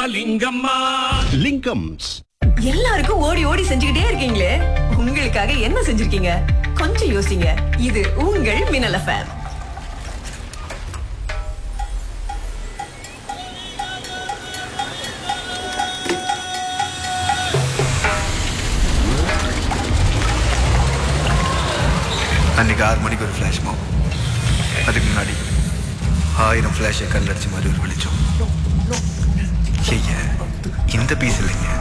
லிங்கம்மா லிங்கம்ஸ் எல்லாருக்கும் ஓடி ஓடி செஞ்சுக்கிட்டே இருக்கீங்களே உங்களுக்காக என்ன செஞ்சிருக்கீங்க கொஞ்சம் யோசிங்க இது உங்கள் மின்னல் எஃப்எம் அன்னைக்கு ஆறு மணிக்கு ஒரு ஃப்ளாஷ் மாவும் அதுக்கு முன்னாடி ஆயிரம் ஃப்ளாஷை கல்லடிச்ச மாதிரி ஒரு வெளிச்சம் ஐயா இந்த பீஸ் இல்லைங்க